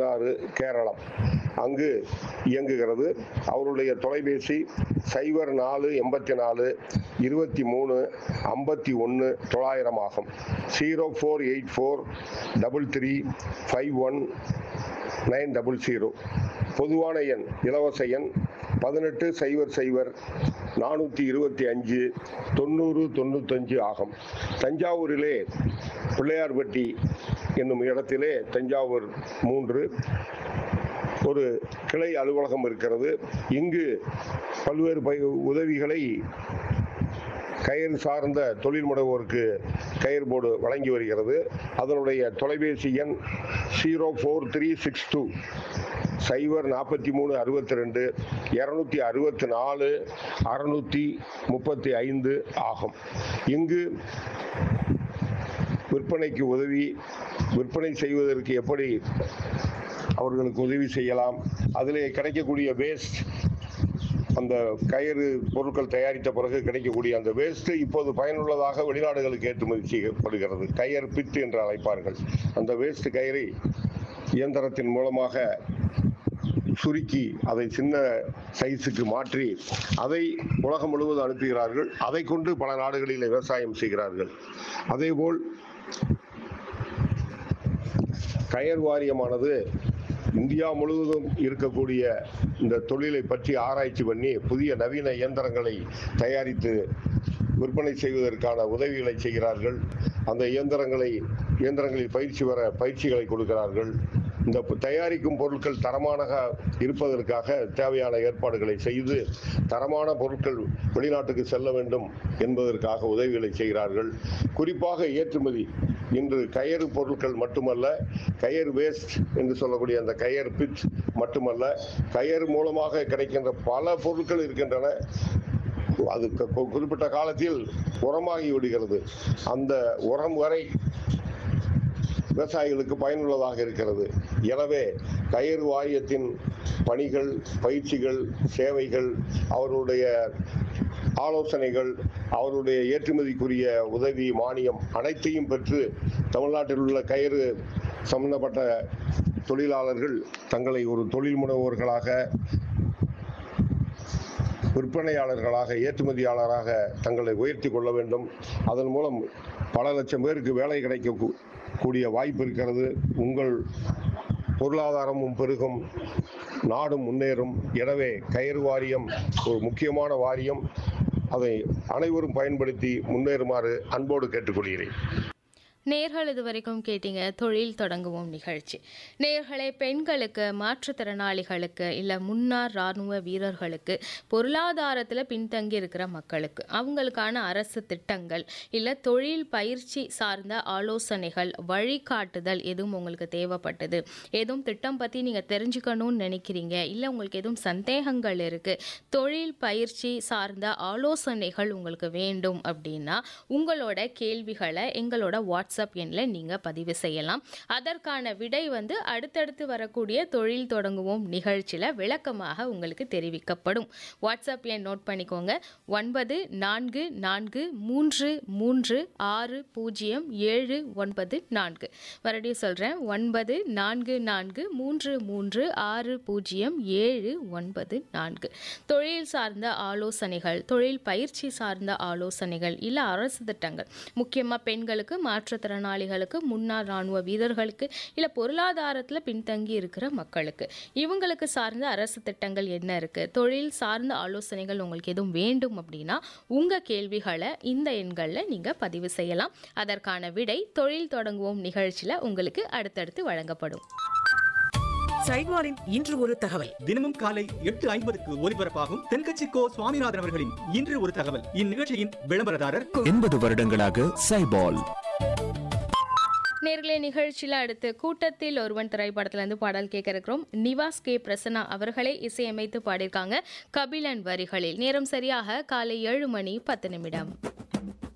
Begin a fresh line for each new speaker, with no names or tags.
பதினாறு கேரளம் அங்கு இயங்குகிறது அவருடைய தொலைபேசி சைபர் நாலு எண்பத்தி நாலு இருபத்தி மூணு ஐம்பத்தி ஒன்று தொள்ளாயிரம் ஆகும் zero four eight four double three five one nine double zero பொதுவான எண் இலவச எண் பதினெட்டு சைபர் சைபர் நானூற்றி இருபத்தி அஞ்சு தொண்ணூறு தொண்ணூத்தஞ்சு ஆகும் தஞ்சாவூரிலே பிள்ளையார்பட்டி என்னும் இடத்திலே தஞ்சாவூர் மூன்று ஒரு கிளை அலுவலகம் இருக்கிறது இங்கு பல்வேறு பை உதவிகளை கயிறு சார்ந்த தொழில் முனைவோருக்கு கயிறு போர்டு வழங்கி வருகிறது அதனுடைய தொலைபேசி எண் zero four three six two சைபர் நாற்பத்தி மூணு அறுபத்தி ரெண்டு இரநூத்தி அறுபத்தி நாலு அறுநூற்றி முப்பத்தி ஐந்து ஆகும் இங்கு விற்பனைக்கு உதவி விற்பனை செய்வதற்கு எப்படி அவர்களுக்கு உதவி செய்யலாம் அதிலே கிடைக்கக்கூடிய வேஸ்ட் அந்த கயிறு பொருட்கள் தயாரித்த பிறகு கிடைக்கக்கூடிய அந்த வேஸ்ட் இப்போது பயனுள்ளதாக வெளிநாடுகளுக்கு ஏற்றுமதி செய்யப்படுகிறது கயர் பித்து என்று அழைப்பார்கள் அந்த வேஸ்ட் கயிறை இயந்திரத்தின் மூலமாக சுருக்கி அதை சின்ன சைஸுக்கு மாற்றி அதை உலகம் முழுவதும் அனுப்புகிறார்கள் அதை கொண்டு பல நாடுகளில் விவசாயம் செய்கிறார்கள் அதேபோல் கயர் வாரியமானது இந்தியா முழுவதும் இருக்கக்கூடிய இந்த தொழிலை பற்றி ஆராய்ச்சி பண்ணி புதிய நவீன இயந்திரங்களை தயாரித்து விற்பனை செய்வதற்கான உதவிகளை செய்கிறார்கள் அந்த இயந்திரங்களை இயந்திரங்களில் பயிற்சி வர பயிற்சிகளை கொடுக்கிறார்கள் இந்த ப- தயாரிக்கும் பொருட்கள் தரமாக இருப்பதற்காக தேவையான ஏற்பாடுகளை செய்து தரமான பொருட்கள் வெளிநாட்டுக்கு செல்ல வேண்டும் என்பதற்காக உதவிகளை செய்கிறார்கள் குறிப்பாக ஏற்றுமதி இன்று கயறு பொருட்கள் மட்டுமல்ல கயர் வேஸ்ட் என்று சொல்லக்கூடிய அந்த கயர் பிச் மட்டுமல்ல கயர் மூலமாக கிடைக்கின்ற பல பொருட்கள் இருக்கின்றன அது கு- கு- குறிப்பிட்ட காலத்தில் உரமாகி விடுகிறது அந்த உரம் வரை விவசாயிகளுக்கு பயனுள்ளதாக இருக்கிறது எனவே கயிறு வாரியத்தின் பணிகள் பயிற்சிகள் சேவைகள் அவருடைய ஆலோசனைகள் அவருடைய ஏற்றுமதிக்குரிய உதவி மானியம் அனைத்தையும் பெற்று தமிழ்நாட்டில் உள்ள கயிறு சம்பந்தப்பட்ட தொழிலாளர்கள் தங்களை ஒரு தொழில் முனைவோர்களாக விற்பனையாளர்களாக ஏற்றுமதியாளராக தங்களை உயர்த்தி கொள்ள வேண்டும் அதன் மூலம் பல லட்சம் பேருக்கு வேலை கிடைக்க கூ- கூடிய வாய்ப்பு இருக்கிறது உங்கள் பொருளாதாரமும் பெருகும் நாடும் முன்னேறும் எனவே கயிறு வாரியம் ஒரு முக்கியமான வாரியம் அதை அனைவரும் பயன்படுத்தி முன்னேறுமாறு அன்போடு கேட்டுக்கொள்கிறேன்
நேர்கள் இதுவரைக்கும் கேட்டீங்க தொழில் தொடங்குவோம் நிகழ்ச்சி நேர்களே பெண்களுக்கு மாற்றுத்திறனாளிகளுக்கு இல்லை முன்னாள் இராணுவ வீரர்களுக்கு பொருளாதாரத்தில் பின்தங்கி இருக்கிற மக்களுக்கு அவங்களுக்கான அரசு திட்டங்கள் இல்லை தொழில் பயிற்சி சார்ந்த ஆலோசனைகள் வழிகாட்டுதல் எதுவும் உங்களுக்கு தேவைப்பட்டது எதுவும் திட்டம் பற்றி நீங்கள் தெரிஞ்சுக்கணும்னு நினைக்கிறீங்க இல்லை உங்களுக்கு எதுவும் சந்தேகங்கள் இருக்குது தொழில் பயிற்சி சார்ந்த ஆலோசனைகள் உங்களுக்கு வேண்டும் அப்படின்னா உங்களோட கேள்விகளை எங்களோட வாட்ஸ்அப் எண்ணில் நீங்கள் பதிவு செய்யலாம் அதற்கான விடை வந்து அடுத்தடுத்து வரக்கூடிய தொழில் தொடங்குவோம் நிகழ்ச்சியில் விளக்கமாக உங்களுக்கு தெரிவிக்கப்படும் வாட்ஸ்அப் எண் நோட் பண்ணிக்கோங்க ஒன்பது நான்கு நான்கு மூன்று மூன்று ஆறு பூஜ்ஜியம் ஏழு ஒன்பது நான்கு மறுபடியும் சொல்கிறேன் ஒன்பது நான்கு நான்கு மூன்று மூன்று ஆறு பூஜ்ஜியம் ஏழு ஒன்பது நான்கு தொழில் சார்ந்த ஆலோசனைகள் தொழில் பயிற்சி சார்ந்த ஆலோசனைகள் இல்லை அரசு திட்டங்கள் முக்கியமாக பெண்களுக்கு மாற்றுத்திறனாளிகளுக்கு முன்னாள் இராணுவ வீரர்களுக்கு இல்லை பொருளாதாரத்தில் பின்தங்கி இருக்கிற மக்களுக்கு இவங்களுக்கு சார்ந்த அரசு திட்டங்கள் என்ன இருக்குது தொழில் சார்ந்த ஆலோசனைகள் உங்களுக்கு எதுவும் வேண்டும் அப்படின்னா உங்கள் கேள்விகளை இந்த எண்களில் நீங்கள் பதிவு செய்யலாம் அதற்கான விடை தொழில் தொடங்குவோம் நிகழ்ச்சியில் உங்களுக்கு அடுத்தடுத்து வழங்கப்படும்
சைவாரின் இன்று ஒரு தகவல்
தினமும் காலை எட்டு ஐம்பதுக்கு ஒலிபரப்பாகும் தென்கட்சி கோ சுவாமிநாதன் அவர்களின் இன்று ஒரு தகவல் இந்நிகழ்ச்சியின் விளம்பரதாரர்
எண்பது வருடங்களாக சைபால்
நேர்களே நிகழ்ச்சியில் அடுத்து கூட்டத்தில் ஒருவன் திரைப்படத்திலிருந்து பாடல் கேட்க இருக்கிறோம் நிவாஸ் கே பிரசன்னா அவர்களே இசையமைத்து பாடியிருக்காங்க கபிலன் வரிகளில் நேரம் சரியாக காலை ஏழு மணி பத்து நிமிடம்